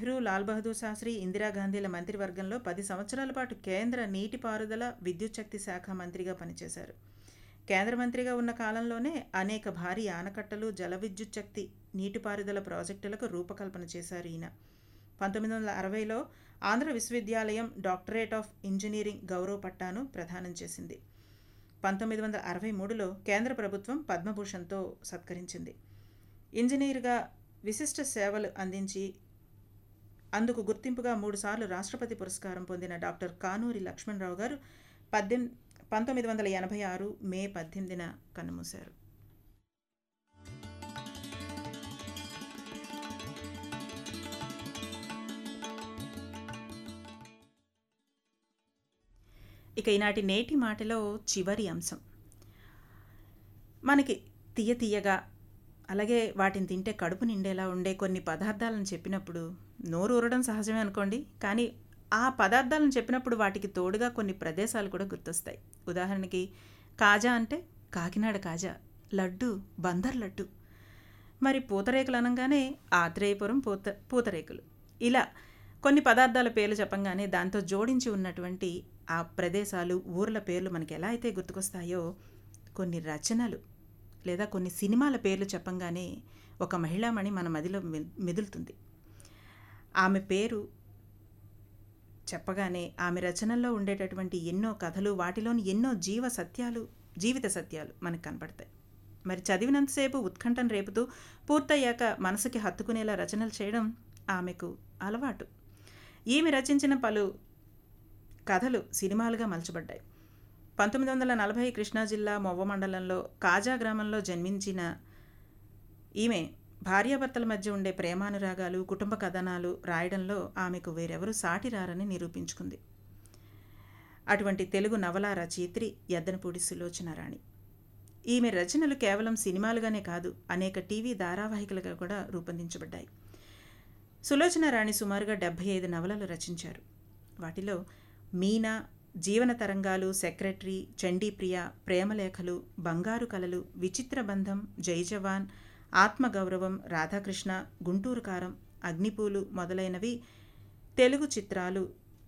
నెహ్రూ లాల్ బహదూర్ శాస్త్రి ఇందిరాగాంధీల మంత్రివర్గంలో పది సంవత్సరాల పాటు కేంద్ర నీటిపారుదల విద్యుత్ శక్తి శాఖ మంత్రిగా పనిచేశారు కేంద్ర మంత్రిగా ఉన్న కాలంలోనే అనేక భారీ ఆనకట్టలు జల విద్యుత్ శక్తి నీటిపారుదల ప్రాజెక్టులకు రూపకల్పన చేశారు ఈయన పంతొమ్మిది వందల అరవైలో ఆంధ్ర విశ్వవిద్యాలయం డాక్టరేట్ ఆఫ్ ఇంజనీరింగ్ గౌరవ పట్టాను ప్రదానం చేసింది పంతొమ్మిది వందల అరవై మూడులో కేంద్ర ప్రభుత్వం పద్మభూషణ్తో సత్కరించింది ఇంజనీర్గా విశిష్ట సేవలు అందించి అందుకు గుర్తింపుగా మూడుసార్లు రాష్ట్రపతి పురస్కారం పొందిన డాక్టర్ కానూరి లక్ష్మణరావు గారు పద్దెం పంతొమ్మిది వందల ఎనభై ఆరు మే పద్దెనిమిదిన కన్నుమూశారు ఇక ఈనాటి నేటి మాటలో చివరి అంశం మనకి తీయ తీయగా అలాగే వాటిని తింటే కడుపు నిండేలా ఉండే కొన్ని పదార్థాలను చెప్పినప్పుడు నోరు ఊరడం సహజమే అనుకోండి కానీ ఆ పదార్థాలను చెప్పినప్పుడు వాటికి తోడుగా కొన్ని ప్రదేశాలు కూడా గుర్తొస్తాయి ఉదాహరణకి కాజా అంటే కాకినాడ కాజా లడ్డు బందర్ లడ్డు మరి పూతరేకులు అనగానే ఆత్రేయపురం పూత పూతరేకులు ఇలా కొన్ని పదార్థాల పేర్లు చెప్పంగానే దాంతో జోడించి ఉన్నటువంటి ఆ ప్రదేశాలు ఊర్ల పేర్లు మనకి ఎలా అయితే గుర్తుకొస్తాయో కొన్ని రచనలు లేదా కొన్ని సినిమాల పేర్లు చెప్పంగానే ఒక మహిళామణి మన మదిలో మెదులుతుంది ఆమె పేరు చెప్పగానే ఆమె రచనల్లో ఉండేటటువంటి ఎన్నో కథలు వాటిలోని ఎన్నో జీవ సత్యాలు జీవిత సత్యాలు మనకు కనపడతాయి మరి చదివినంతసేపు ఉత్కంఠను రేపుతూ పూర్తయ్యాక మనసుకి హత్తుకునేలా రచనలు చేయడం ఆమెకు అలవాటు ఈమె రచించిన పలు కథలు సినిమాలుగా మలచబడ్డాయి పంతొమ్మిది వందల నలభై కృష్ణా జిల్లా మొవ్వ మండలంలో కాజా గ్రామంలో జన్మించిన ఈమె భార్యాభర్తల మధ్య ఉండే ప్రేమానురాగాలు కుటుంబ కథనాలు రాయడంలో ఆమెకు వేరెవరూ సాటి రారని నిరూపించుకుంది అటువంటి తెలుగు నవల రచయిత్రి ఎద్దనపూడి సులోచన రాణి ఈమె రచనలు కేవలం సినిమాలుగానే కాదు అనేక టీవీ ధారావాహికలుగా కూడా రూపొందించబడ్డాయి సులోచన రాణి సుమారుగా డెబ్భై ఐదు నవలలు రచించారు వాటిలో మీనా జీవన తరంగాలు సెక్రటరీ చండీప్రియ ప్రేమలేఖలు బంగారు కలలు విచిత్ర బంధం జై జవాన్ ఆత్మగౌరవం రాధాకృష్ణ గుంటూరు కారం అగ్నిపూలు మొదలైనవి తెలుగు చిత్రాలు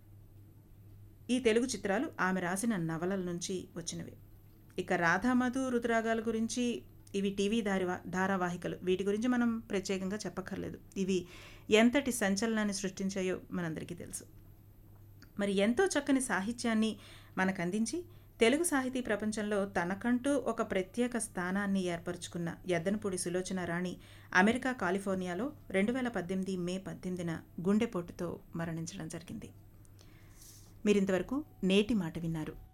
ఈ తెలుగు చిత్రాలు ఆమె రాసిన నవలల నుంచి వచ్చినవి ఇక రాధామధు రుతురాగాల గురించి ఇవి టీవీ ధారివా ధారావాహికలు వీటి గురించి మనం ప్రత్యేకంగా చెప్పక్కర్లేదు ఇవి ఎంతటి సంచలనాన్ని సృష్టించాయో మనందరికీ తెలుసు మరి ఎంతో చక్కని సాహిత్యాన్ని మనకు అందించి తెలుగు సాహితీ ప్రపంచంలో తనకంటూ ఒక ప్రత్యేక స్థానాన్ని ఏర్పరచుకున్న ఎద్దనపూడి సులోచన రాణి అమెరికా కాలిఫోర్నియాలో రెండు వేల పద్దెనిమిది మే పద్దెనిమిదిన గుండెపోటుతో మరణించడం జరిగింది మీరింతవరకు నేటి మాట విన్నారు